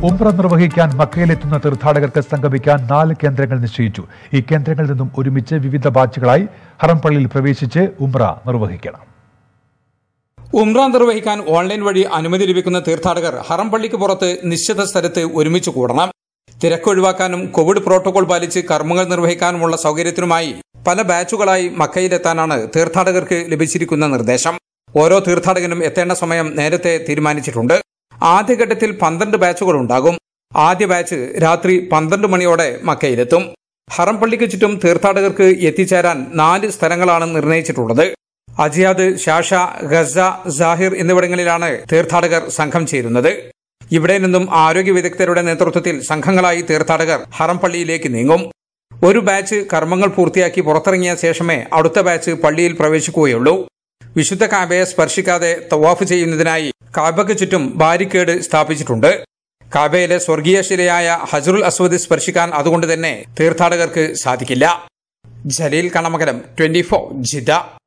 ഉംറ നിർവഹിക്കാൻ മക്കയിലെത്തുന്ന തീർത്ഥാടകർക്ക് സംഗമിക്കാൻ നാല് കേന്ദ്രങ്ങൾ നിശ്ചയിച്ചു ഈ കേന്ദ്രങ്ങളിൽ നിന്നും ഒരുമിച്ച് വിവിധ ബാച്ചുകളായി ഹറം പള്ളിയിൽ പ്രവേശിച്ച് ഉംറ നിർവഹിക്കണം ഉംറ നിർവഹിക്കാൻ ഓൺലൈൻ വഴി അനുമതി ലഭിക്കുന്ന തീർത്ഥാടകർ ഹറം പള്ളിക്ക് പുറത്ത് നിശ്ചിത സ്ഥലത്ത് ഒരുമിച്ച് കൂടണം തിരക്കൊഴിവാക്കാനും കോവിഡ് പ്രോട്ടോകോൾ പാലിച്ച് കർമ്മങ്ങൾ നിർവഹിക്കാനുമുള്ള സൗകര്യത്തിനുമായി പല ബാച്ചുകളായി മക്കയിലെത്താനാണ് തീർത്ഥാടകർക്ക് ലഭിച്ചിരിക്കുന്ന നിർദ്ദേശം ഓരോ തീർത്ഥാടകനും എത്തേണ്ട സമയം നേരത്തെ തീരുമാനിച്ചിട്ടുണ്ട് ആദ്യഘട്ടത്തിൽ പന്ത്രണ്ട് ബാച്ചുകൾ ഉണ്ടാകും ആദ്യ ബാച്ച് രാത്രി പന്ത്രണ്ട് മണിയോടെ മക്കയിലെത്തും ഹറം പള്ളിക്ക് ചുറ്റും തീർത്ഥാടകർക്ക് എത്തിച്ചേരാൻ നാല് സ്ഥലങ്ങളാണ് നിർണയിച്ചിട്ടുള്ളത് അജിയാദ് ഷാഷ ഗസ സാഹിർ എന്നിവിടങ്ങളിലാണ് തീർത്ഥാടകർ സംഘം ചേരുന്നത് ഇവിടെ നിന്നും ആരോഗ്യ വിദഗ്ധരുടെ നേതൃത്വത്തിൽ സംഘങ്ങളായി തീർത്ഥാടകർ ഹറം പള്ളിയിലേക്ക് നീങ്ങും ഒരു ബാച്ച് കർമ്മങ്ങൾ പൂർത്തിയാക്കി പുറത്തിറങ്ങിയ ശേഷമേ അടുത്ത ബാച്ച് പള്ളിയിൽ പ്രവേശിക്കുകയുള്ളൂ വിശുദ്ധ കാബയെ സ്പർശിക്കാതെ തവാഫ് ചെയ്യുന്നതിനായി കാബയ്ക്ക് ചുറ്റും ബാരിക്കേഡ് സ്ഥാപിച്ചിട്ടുണ്ട് കാബയിലെ സ്വർഗീയ ശിലയായ ഹജറുൽ അസ്വദ് സ്പർശിക്കാൻ അതുകൊണ്ട് തന്നെ തീർത്ഥാടകർക്ക് സാധിക്കില്ല ജലീൽ കണമകലം ട്വന്റി ഫോർ ജിദ